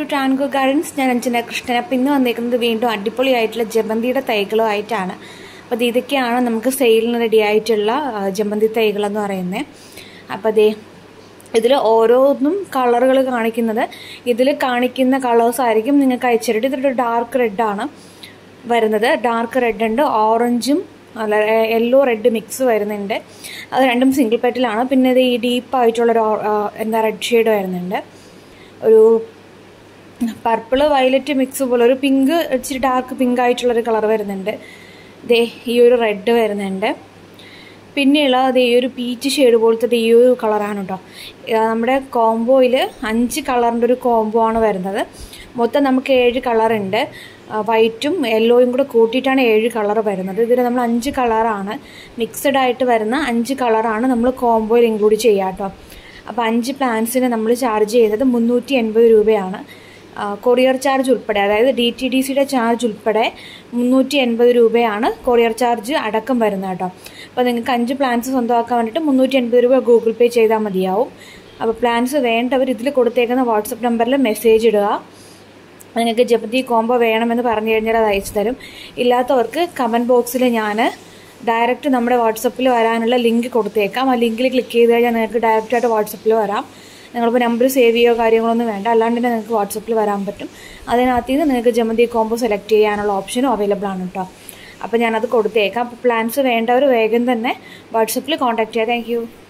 to ട്രാൻകോ gardens ഞാൻ അഞ്ജന കൃഷ്ണൻ അപ്പം ഇന്ന് വന്നേക്കുന്നത് വീണ്ടും അടിപൊളിയായിട്ടുള്ള ജമന്തിയുടെ തൈകളുമായിട്ടാണ് അപ്പോൾ ഇത് ഇതൊക്കെയാണ് നമുക്ക് സെയിലിന് റെഡി ആയിട്ടുള്ള ആ, ജമന്തി തൈകളെന്ന് പറയുന്നത് അപ്പോൾ അതേ ഇതിൽ ഓരോന്നും കളറുകൾ കാണിക്കുന്നത് ഇതിൽ കാണിക്കുന്ന കളേഴ്സ് ആയിരിക്കും നിങ്ങൾക്ക് അയച്ചിട്ട് ഇതൊരു ഡാർക്ക് റെഡാണ് വരുന്നത് ഡാർക്ക് റെഡ് ഉണ്ട് ഓറഞ്ചും അല്ല യെല്ലോ റെഡ് മിക്സ് വരുന്നുണ്ട് അത് രണ്ടും സിംഗിൾ പെറ്റലാണ് പിന്നെ ഇത് ഈ ഡീപ്പായിട്ടുള്ളൊരു എന്താ റെഡ് ഷെയ്ഡ് വരുന്നുണ്ട് ഒരു പർപ്പിള് വയലറ്റ് മിക്സ് പോലെ ഒരു പിങ്ക് ഇച്ചിരി ഡാർക്ക് പിങ്ക് ആയിട്ടുള്ളൊരു കളർ വരുന്നുണ്ട് ദേ ഈ ഒരു റെഡ് വരുന്നുണ്ട് പിന്നെയുള്ള അത് ഈ ഒരു പീച്ച് ഷെയ്ഡ് പോലത്തെ ഈ ഒരു കളറാണ് കേട്ടോ നമ്മുടെ കോംബോയിൽ അഞ്ച് കളറിൻ്റെ ഒരു കോംബോ ആണ് വരുന്നത് മൊത്തം നമുക്ക് ഏഴ് കളറുണ്ട് വൈറ്റും യെല്ലോയും കൂടെ കൂട്ടിയിട്ടാണ് ഏഴ് കളർ വരുന്നത് ഇതിൽ നമ്മൾ അഞ്ച് കളറാണ് മിക്സഡ് ആയിട്ട് വരുന്ന അഞ്ച് കളറാണ് നമ്മൾ കോംബോയിൽ ഇൻക്ലൂഡ് ചെയ്യുക കേട്ടോ അപ്പോൾ അഞ്ച് പ്ലാൻസിന് നമ്മൾ ചാർജ് ചെയ്യുന്നത് മുന്നൂറ്റി എൺപത് രൂപയാണ് കൊറിയർ ചാർജ് ഉൾപ്പെടെ അതായത് ഡി ടി ഡി സിയുടെ ചാർജ് ഉൾപ്പെടെ മുന്നൂറ്റി എൺപത് രൂപയാണ് കൊറിയർ ചാർജ് അടക്കം വരുന്നത് കേട്ടോ അപ്പോൾ നിങ്ങൾക്ക് അഞ്ച് പ്ലാൻസ് സ്വന്തമാക്കാൻ വേണ്ടിയിട്ട് മുന്നൂറ്റി എൺപത് രൂപ ഗൂഗിൾ പേ ചെയ്താൽ മതിയാവും അപ്പോൾ പ്ലാൻസ് വേണ്ടവർ ഇതിൽ കൊടുത്തേക്കുന്ന വാട്സപ്പ് നമ്പറിൽ മെസ്സേജ് ഇടുക നിങ്ങൾക്ക് ജപതി കോംബോ വേണമെന്ന് പറഞ്ഞു കഴിഞ്ഞാൽ അത് അയച്ചു തരും ഇല്ലാത്തവർക്ക് കമൻറ്റ് ബോക്സിൽ ഞാൻ ഡയറക്റ്റ് നമ്മുടെ വാട്സപ്പിൽ വരാനുള്ള ലിങ്ക് കൊടുത്തേക്കാം ആ ലിങ്കിൽ ക്ലിക്ക് ചെയ്ത് കഴിഞ്ഞാൽ നിങ്ങൾക്ക് ഡയറക്റ്റായിട്ട് വാട്സപ്പിൽ വരാം നിങ്ങളിപ്പോൾ നമ്പർ സേവ് ചെയ്യുകയോ കാര്യങ്ങളൊന്നും വേണ്ട അല്ലാണ്ട് തന്നെ നിങ്ങൾക്ക് വാട്സപ്പിൽ വരാൻ പറ്റും അതിനകത്ത് നിന്ന് നിങ്ങൾക്ക് ജമന്തി കോംബോ സെലക്ട് ചെയ്യാനുള്ള ഓപ്ഷനും അവൈലബിൾ ആണ് കേട്ടോ അപ്പോൾ ഞാനത് കൊടുത്തേക്കാം അപ്പോൾ പ്ലാൻസ് വേണ്ടവർ വേഗം തന്നെ വാട്സപ്പിൽ കോൺടാക്ട് ചെയ്യാം താങ്ക്